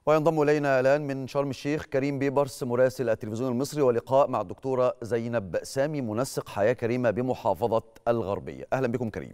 وينضم الينا الان من شرم الشيخ كريم بيبرس مراسل التلفزيون المصري ولقاء مع الدكتوره زينب سامي منسق حياه كريمه بمحافظه الغربيه اهلا بكم كريم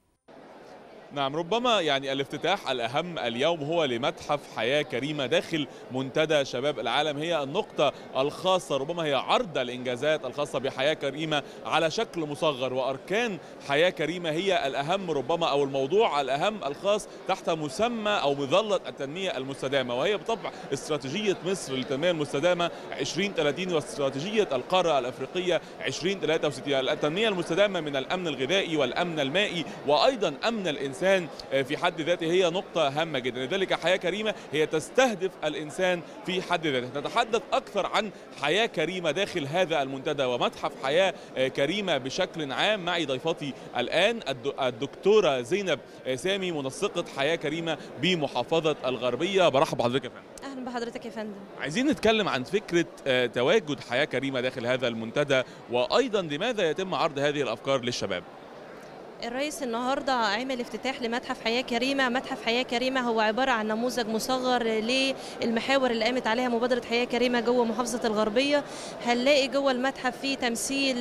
نعم ربما يعني الافتتاح الأهم اليوم هو لمتحف حياة كريمة داخل منتدى شباب العالم هي النقطة الخاصة ربما هي عرض الإنجازات الخاصة بحياة كريمة على شكل مصغر وأركان حياة كريمة هي الأهم ربما أو الموضوع الأهم الخاص تحت مسمى أو مظلة التنمية المستدامة وهي بطبع استراتيجية مصر للتنمية المستدامة 2030 واستراتيجية القارة الأفريقية 2063 التنمية المستدامة من الأمن الغذائي والأمن المائي وأيضا أمن الإنسان الانسان في حد ذاته هي نقطه هامه جدا لذلك حياه كريمه هي تستهدف الانسان في حد ذاته نتحدث اكثر عن حياه كريمه داخل هذا المنتدى ومتحف حياه كريمه بشكل عام معي ضيفتي الان الدكتوره زينب سامي منسقه حياه كريمه بمحافظه الغربيه برحب بحضرتك يا فندم اهلا بحضرتك يا فندم عايزين نتكلم عن فكره تواجد حياه كريمه داخل هذا المنتدى وايضا لماذا يتم عرض هذه الافكار للشباب الرئيس النهارده عمل افتتاح لمتحف حياه كريمه، متحف حياه كريمه هو عباره عن نموذج مصغر للمحاور اللي قامت عليها مبادره حياه كريمه جوه محافظه الغربيه، هنلاقي جوه المتحف فيه تمثيل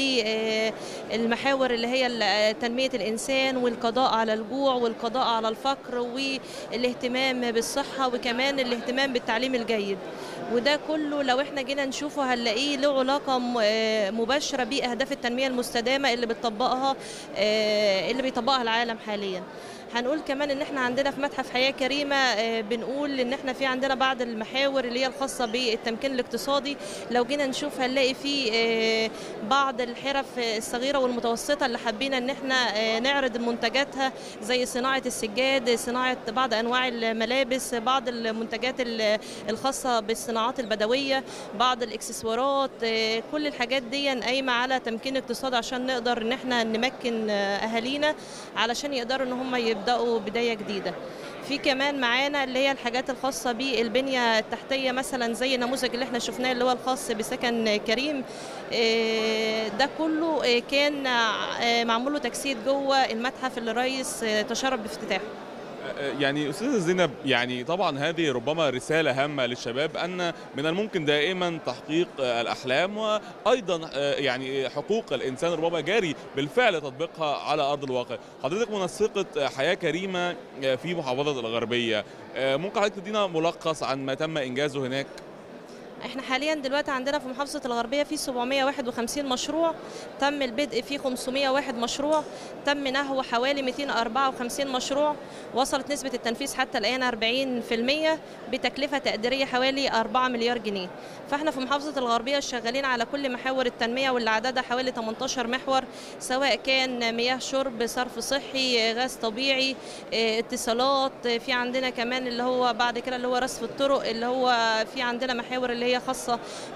للمحاور اللي هي تنميه الانسان والقضاء على الجوع والقضاء على الفقر والاهتمام بالصحه وكمان الاهتمام بالتعليم الجيد. وده كله لو احنا جينا نشوفه هنلاقيه له علاقه مباشره باهداف التنميه المستدامه اللي بتطبقها اللي بيطبقها العالم حاليا هنقول كمان ان احنا عندنا في متحف حياه كريمه بنقول ان احنا في عندنا بعض المحاور اللي هي الخاصه بالتمكين الاقتصادي لو جينا نشوف هنلاقي في بعض الحرف الصغيره والمتوسطه اللي حابين ان احنا نعرض منتجاتها زي صناعه السجاد صناعه بعض انواع الملابس بعض المنتجات الخاصه بالصناعات البدويه بعض الاكسسوارات كل الحاجات دي قايمه على تمكين اقتصادي عشان نقدر ان احنا نمكن اهالينا علشان يقدروا ان هم يبداوا بدايه جديده في كمان معانا اللي هي الحاجات الخاصه بالبنيه التحتيه مثلا زي النموذج اللي احنا شفناه اللي هو الخاص بسكن كريم ده كله كان معمول له تجسيد جوه المتحف اللي الرئيس تشرف بافتتاحه يعني استاذه زينب يعني طبعا هذه ربما رساله هامه للشباب ان من الممكن دائما تحقيق الاحلام وايضا يعني حقوق الانسان ربما جاري بالفعل تطبيقها على ارض الواقع حضرتك منسقه حياه كريمه في محافظه الغربيه ممكن حضرتك تدينا ملخص عن ما تم انجازه هناك احنا حاليا دلوقتي عندنا في محافظه الغربيه في 751 مشروع تم البدء في 501 مشروع تم نهو حوالي 254 مشروع وصلت نسبه التنفيذ حتى الان 40% بتكلفه تقديريه حوالي 4 مليار جنيه فاحنا في محافظه الغربيه شغالين على كل محاور التنميه واللي عددها حوالي 18 محور سواء كان مياه شرب صرف صحي غاز طبيعي اتصالات في عندنا كمان اللي هو بعد كده اللي هو رصف الطرق اللي هو في عندنا محاور اللي هي خاصة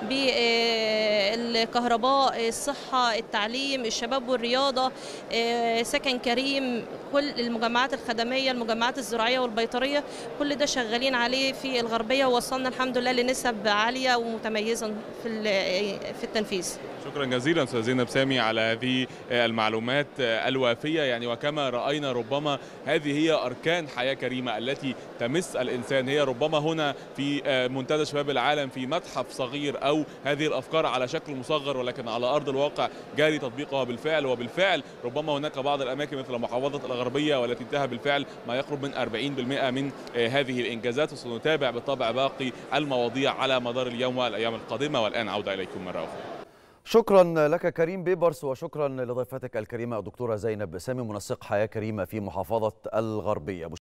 بالكهرباء الصحة التعليم الشباب والرياضة سكن كريم كل المجمعات الخدمية المجمعات الزراعية والبيطرية كل ده شغالين عليه في الغربية ووصلنا الحمد لله لنسب عالية ومتميزة في في التنفيذ شكرا جزيلا استاذ زينب سامي على هذه المعلومات الوافيه يعني وكما راينا ربما هذه هي اركان حياه كريمه التي تمس الانسان هي ربما هنا في منتدى شباب العالم في متحف صغير او هذه الافكار على شكل مصغر ولكن على ارض الواقع جاري تطبيقها بالفعل وبالفعل ربما هناك بعض الاماكن مثل محافظه الغربيه والتي انتهى بالفعل ما يقرب من 40% من هذه الانجازات وسنتابع بالطبع باقي المواضيع على مدار اليوم والايام القادمه والان عوده اليكم مره اخرى شكرا لك كريم بيبرس وشكرا لضيفتك الكريمه الدكتوره زينب سامي منسق حياه كريمه في محافظه الغربيه